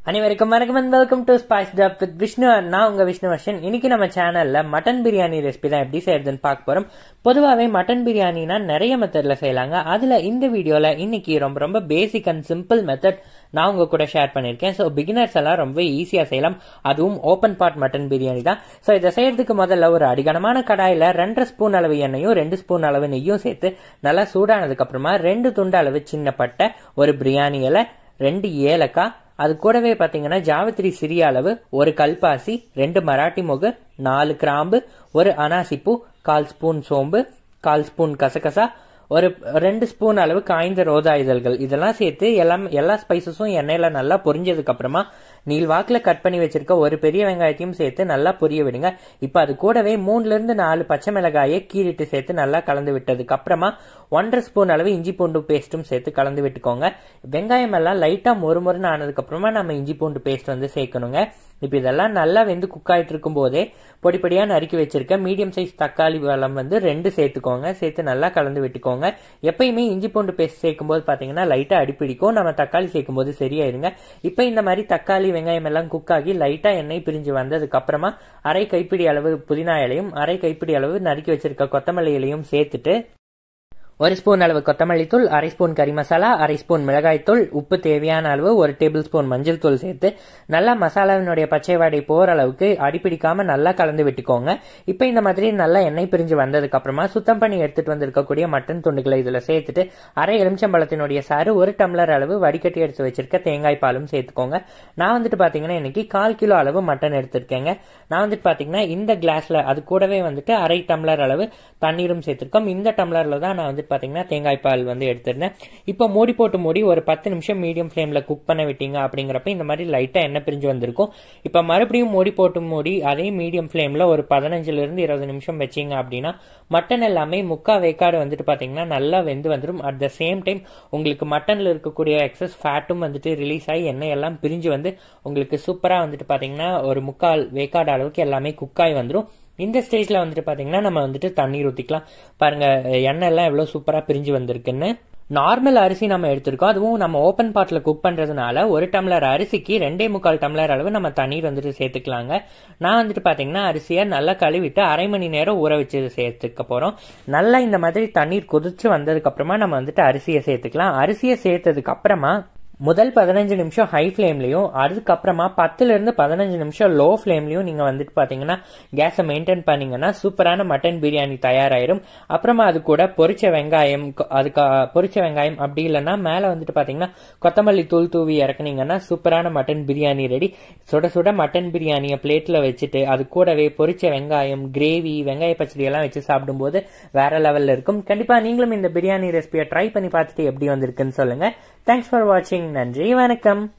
அனைவருக்கும் வணக்கம் and welcome to Spice Dub with Vishnu நான் உங்க விஷ்ணு வர்ஷன் இன்னைக்கு நம்ம சேனல்ல மட்டன் பிரியாணி ரெசிபி தான் எப்படி செய்யறதுன்னு பார்க்க போறோம் பொதுவாகவே மட்டன் பிரியாணினா நிறைய மெத்தட்ல செய்யலாங்க அதுல இந்த வீடியோல இன்னைக்கு ரொம்ப ரொம்ப பேசிக் அண்ட் சிம்பிள் மெத்தட் நான் உங்க கூட ஷேர் பண்ணிருக்கேன் ஸோ பிகினர்ஸ் எல்லாம் ரொம்ப ஈஸியா செய்யலாம் அதுவும் ஓப்பன் பாட் மட்டன் பிரியாணி தான் ஸோ இதை செய்யறதுக்கு முதல்ல ஒரு அடிகனமான கடாயில ரெண்டரை ஸ்பூன் அளவு எண்ணெயும் ரெண்டு ஸ்பூன் அளவு நெய்யும் சேர்த்து நல்லா சூடானதுக்கு அப்புறமா ரெண்டு துண்டு அளவு சின்ன பட்டை ஒரு பிரியாணி இலை ரெண்டு ஏலக்காய் அது கூடவே பார்த்தீங்கன்னா ஜாவத்திரி சிறிய அளவு ஒரு கல்பாசி ரெண்டு மராட்டி முகு நாலு கிராம்பு ஒரு அனாசிப்பூ கால் ஸ்பூன் சோம்பு கால் ஸ்பூன் கசகசா ஒரு ரெண்டு ஸ்பூன் அளவு காய்ந்த ரோஜா இதழ்கள் இதெல்லாம் சேர்த்து எல்லாம் எல்லா ஸ்பைசஸும் எண்ணெயில நல்லா பொரிஞ்சதுக்கு அப்புறமா நீள்வாக்கில் கட் பண்ணி வச்சிருக்க ஒரு பெரிய வெங்காயத்தையும் சேர்த்து நல்லா பொரிய விடுங்க இப்போ அது கூடவே மூணுல இருந்து நாலு பச்சை மிளகாயை கீறிட்டு சேர்த்து நல்லா கலந்து விட்டதுக்கு அப்புறமா ஒன்றரை ஸ்பூன் அளவு இஞ்சி பூண்டு பேஸ்ட்டும் சேர்த்து கலந்து விட்டுக்கோங்க வெங்காயம் எல்லாம் லைட்டா மொறு மொறுன்னு ஆனதுக்கு அப்புறமா நம்ம இஞ்சி பூண்டு பேஸ்ட் வந்து சேர்க்கணுங்க இப்போ இதெல்லாம் நல்லா வெந்து குக் ஆயிட்டு இருக்கும் போதே பொடி பொடியா நறுக்கி வச்சிருக்க மீடியம் சைஸ் தக்காளி வளம் வந்து ரெண்டு சேர்த்துக்கோங்க சேர்த்து நல்லா கலந்து விட்டுக்கோங்க எப்பயுமே இஞ்சி பூண்டு பேஸ்ட் சேர்க்கும் போது பாத்தீங்கன்னா லைட்டா அடிப்பிடிக்கும் நம்ம தக்காளி சேர்க்கும் போது சரியாயிருங்க இப்போ இந்த மாதிரி தக்காளி வெங்காயம் எல்லாம் குக் ஆகி லைட்டா எண்ணெய் பிரிஞ்சு வந்ததுக்கு அப்புறமா அரை கைப்பிடி அளவு புதினா இலையும் அரை கைப்பிடி அளவு நறுக்கி வச்சிருக்க கொத்தமல்லி இலையும் சேர்த்துட்டு ஒரு ஸ்பூன் அளவு கொத்தமல்லி தூள் அரை ஸ்பூன் கறி மசாலா அரை ஸ்பூன் மிளகாய் தூள் உப்பு தேவையான அளவு ஒரு டேபிள் ஸ்பூன் மஞ்சள் தூள் சேர்த்து நல்லா மசாலாவினுடைய பச்சை வாடை போற அளவுக்கு அடிப்பிடிக்காம நல்லா கலந்து விட்டுக்கோங்க இப்போ இந்த மாதிரி நல்லா எண்ணெய் பிரிஞ்சு வந்ததுக்கு அப்புறமா சுத்தம் பண்ணி எடுத்துட்டு வந்திருக்கக்கூடிய மட்டன் துண்டுகளை இதுல சேர்த்துட்டு அரை எலுமிச்சம்பழத்தினுடைய சாறு ஒரு டம்ளர் அளவு வடிகட்டி எடுத்து வச்சிருக்க தேங்காய் பாலும் சேர்த்துக்கோங்க நான் வந்துட்டு பாத்தீங்கன்னா இன்னைக்கு கால் கிலோ அளவு மட்டன் எடுத்திருக்கேங்க நான் வந்துட்டு பாத்தீங்கன்னா இந்த கிளாஸ்ல அது கூடவே வந்துட்டு அரை டம்ளர் அளவு தண்ணீரும் சேர்த்திருக்கோம் இந்த டம்ளர்ல தான் நான் வந்துட்டு பார்த்தீங்கன்னா தேங்காய் பால் வந்து எடுத்திருந்தேன் இப்போ மூடி போட்டு மூடி ஒரு பத்து நிமிஷம் மீடியம் ஃப்ளேமில் குக் பண்ண விட்டீங்க அப்படிங்கிறப்ப இந்த மாதிரி லைட்டாக எண்ணெய் பிரிஞ்சு வந்திருக்கும் இப்போ மறுபடியும் மூடி போட்டு மூடி அதே மீடியம் ஃப்ளேமில் ஒரு பதினஞ்சுலேருந்து இருபது நிமிஷம் வச்சிங்க அப்படின்னா மட்டன் எல்லாமே முக்கா வேக்காடு வந்துட்டு பார்த்தீங்கன்னா நல்லா வெந்து வந்துடும் அட் த சேம் டைம் உங்களுக்கு மட்டனில் இருக்கக்கூடிய எக்ஸஸ் ஃபேட்டும் வந்துட்டு ரிலீஸ் ஆகி எண்ணெய் எல்லாம் பிரிஞ்சு வந்து உங்களுக்கு சூப்பராக வந்துட்டு பார்த்தீங்கன்னா ஒரு முக்கால் வேக்காடு அளவுக்கு எல்லாமே குக்காய் வந்துடும் இந்த ஸ்டேஜ்ல வந்துட்டு பாத்தீங்கன்னா நம்ம வந்துட்டு தண்ணீர் ஊத்திக்கலாம் பாருங்க எண்ணெய் எல்லாம் எவ்வளவு சூப்பரா பிரிஞ்சு வந்திருக்குன்னு நார்மல் அரிசி நம்ம எடுத்திருக்கோம் அதுவும் நம்ம ஓப்பன் பாட்டில் குக் பண்ணுறதுனால ஒரு டம்ளர் அரிசிக்கு ரெண்டே முக்கால் டம்ளர் அளவு நம்ம தண்ணீர் வந்துட்டு சேர்த்துக்கலாங்க நான் வந்துட்டு பார்த்தீங்கன்னா அரிசியை நல்லா கழுவிட்டு அரை மணி நேரம் ஊற வச்சு சேர்த்துக்க போகிறோம் நல்லா இந்த மாதிரி தண்ணீர் கொதிச்சு வந்ததுக்கு அப்புறமா நம்ம வந்துட்டு அரிசியை சேர்த்துக்கலாம் அரிசியை சேர்த்ததுக்கு அப்புறமா முதல் பதினஞ்சு நிமிஷம் ஹை ஃப்ளேம்லையும் அதுக்கப்புறமா பத்துல இருந்து பதினஞ்சு நிமிஷம் லோ ஃப்ளேம்லையும் நீங்க வந்துட்டு பாத்தீங்கன்னா கேஸை மெயின்டைன் பண்ணீங்கன்னா சூப்பரான மட்டன் பிரியாணி தயாராயிரும் அப்புறமா அது கூட பொரிச்ச வெங்காயம் அதுக்கு பொரிச்ச வெங்காயம் அப்படி இல்லைன்னா மேல வந்துட்டு பாத்தீங்கன்னா கொத்தமல்லி தூள் தூவி இறக்குனீங்கன்னா சூப்பரான மட்டன் பிரியாணி ரெடி சுட சுட மட்டன் பிரியாணியை பிளேட்ல வச்சுட்டு அது கூடவே பொரிச்ச வெங்காயம் கிரேவி வெங்காய பச்சடி எல்லாம் வச்சு சாப்பிடும்போது வேற லெவல்ல இருக்கும் கண்டிப்பா நீங்களும் இந்த பிரியாணி ரெசிபியை ட்ரை பண்ணி பார்த்துட்டு எப்படி வந்திருக்குன்னு சொல்லுங்க தேங்க்ஸ் ஃபார் வாட்சிங் நன்றி வணக்கம்